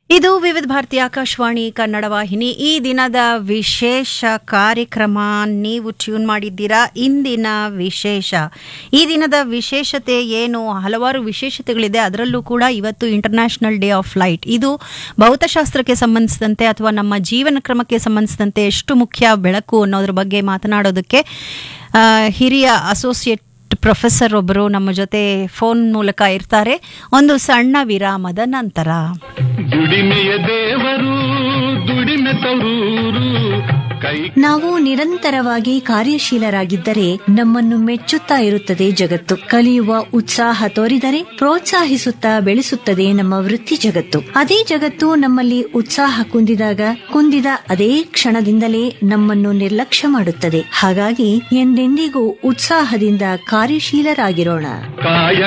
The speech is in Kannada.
ಇದು ವಿವಿಧ ಭಾರತಿ ಆಕಾಶವಾಣಿ ಕನ್ನಡ ವಾಹಿನಿ ಈ ದಿನದ ವಿಶೇಷ ಕಾರ್ಯಕ್ರಮ ನೀವು ಟ್ಯೂನ್ ಮಾಡಿದ್ದೀರಾ ಇಂದಿನ ವಿಶೇಷ ಈ ದಿನದ ವಿಶೇಷತೆ ಏನು ಹಲವಾರು ವಿಶೇಷತೆಗಳಿದೆ ಅದರಲ್ಲೂ ಕೂಡ ಇವತ್ತು ಇಂಟರ್ನ್ಯಾಷನಲ್ ಡೇ ಆಫ್ ಲೈಟ್ ಇದು ಭೌತಶಾಸ್ತ್ರಕ್ಕೆ ಸಂಬಂಧಿಸಿದಂತೆ ಅಥವಾ ನಮ್ಮ ಜೀವನ ಕ್ರಮಕ್ಕೆ ಸಂಬಂಧಿಸಿದಂತೆ ಎಷ್ಟು ಮುಖ್ಯ ಬೆಳಕು ಅನ್ನೋದ್ರ ಬಗ್ಗೆ ಮಾತನಾಡೋದಕ್ಕೆ ಆ, ಹಿರಿಯ ಅಸೋಸಿಯೇಟ್ ಪ್ರೊಫೆಸರ್ ಒಬ್ಬರು ನಮ್ಮ ಜೊತೆ ಫೋನ್ ಮೂಲಕ ಇರ್ತಾರೆ ಒಂದು ಸಣ್ಣ ವಿರಾಮದ ನಂತರ ದುಡಿಮೆಯ ದೇವರು ದುಡಿಮೆ ತರೂರು ಕೈ ನಾವು ನಿರಂತರವಾಗಿ ಕಾರ್ಯಶೀಲರಾಗಿದ್ದರೆ ನಮ್ಮನ್ನು ಮೆಚ್ಚುತ್ತಾ ಇರುತ್ತದೆ ಜಗತ್ತು ಕಲಿಯುವ ಉತ್ಸಾಹ ತೋರಿದರೆ ಪ್ರೋತ್ಸಾಹಿಸುತ್ತಾ ಬೆಳೆಸುತ್ತದೆ ನಮ್ಮ ವೃತ್ತಿ ಜಗತ್ತು ಅದೇ ಜಗತ್ತು ನಮ್ಮಲ್ಲಿ ಉತ್ಸಾಹ ಕುಂದಿದಾಗ ಕುಂದಿದ ಅದೇ ಕ್ಷಣದಿಂದಲೇ ನಮ್ಮನ್ನು ನಿರ್ಲಕ್ಷ್ಯ ಮಾಡುತ್ತದೆ ಹಾಗಾಗಿ ಎಂದೆಂದಿಗೂ ಉತ್ಸಾಹದಿಂದ ಕಾರ್ಯಶೀಲರಾಗಿರೋಣ ಕಾಯ